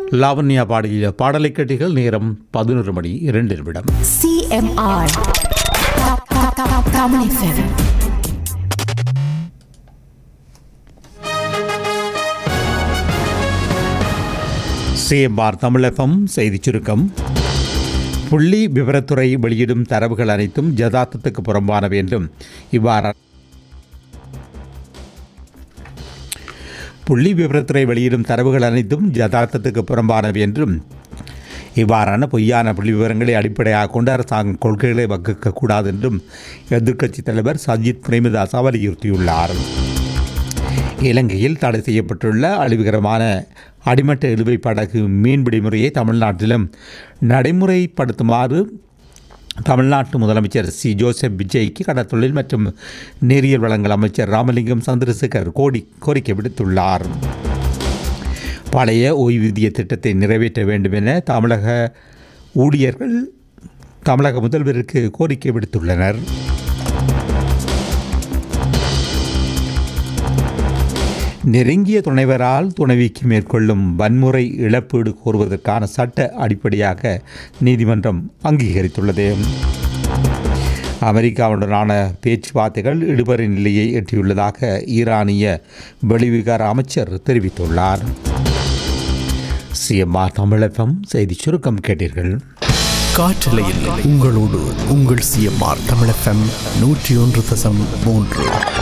லாவண்யா பாடிய பாடலை கேட்டீர்கள் நேரம் பதினொரு மணி இரண்டு நிமிடம் CMR. Top, top, top, Tamil FM. CMR Tamilagam செய்திச் சுருக்கம் புள்ளி விவரத்துறை வெளியிடும் தரவுகள் அனைத்தும் யதார்த்தத்துக்கு புறம்பானவை என்றும் இவ்வாறு புள்ளி விவரத்துறை வெளியிடும் தரவுகள் அனைத்தும் யதார்த்தத்துக்கு புறம்பானவை என்றும் இவ்வாறான பொய்யான புள்ளி விவரங்களை அடிப்படையாக கொண்டு அரசாங்கம் கொள்கைகளை வகுக்கக்கூடாது என்றும் எதிர்க்கட்சித் தலைவர் சஜித் பிரேமதாஸ் வலியுறுத்தியுள்ளார் இலங்கையில் தடை செய்யப்பட்டுள்ள அழிவுகரமான அடிமட்ட இழுவை படகு மீன்பிடி முறையை தமிழ்நாட்டிலும் நடைமுறைப்படுத்துமாறு தமிழ்நாட்டு முதலமைச்சர் சி ஜோசப் விஜய்க்கு கடற்தொழில் மற்றும் நீரியல் வளங்கள் அமைச்சர் ராமலிங்கம் சந்திரசேகர் கோடி கோரிக்கை விடுத்துள்ளார் பழைய ஓய்வூதிய திட்டத்தை நிறைவேற்ற வேண்டும் என தமிழக ஊழியர்கள் தமிழக முதல்வருக்கு கோரிக்கை விடுத்துள்ளனர் நெருங்கிய துணைவரால் துணைவிக்கு மேற்கொள்ளும் வன்முறை இழப்பீடு கோருவதற்கான சட்ட அடிப்படையாக நீதிமன்றம் அங்கீகரித்துள்ளது அமெரிக்காவுடனான பேச்சுவார்த்தைகள் இடுபறி நிலையை எட்டியுள்ளதாக ஈரானிய வெளிவிகார அமைச்சர் தெரிவித்துள்ளார் சிஎம்ஆர் தமிழகம் செய்தி சுருக்கம் கேட்டீர்கள் காற்றலையில் உங்களோடு உங்கள் சிஎம்ஆர் தமிழ் எஃப்எம் நூற்றி ஒன்று தசம் மூன்று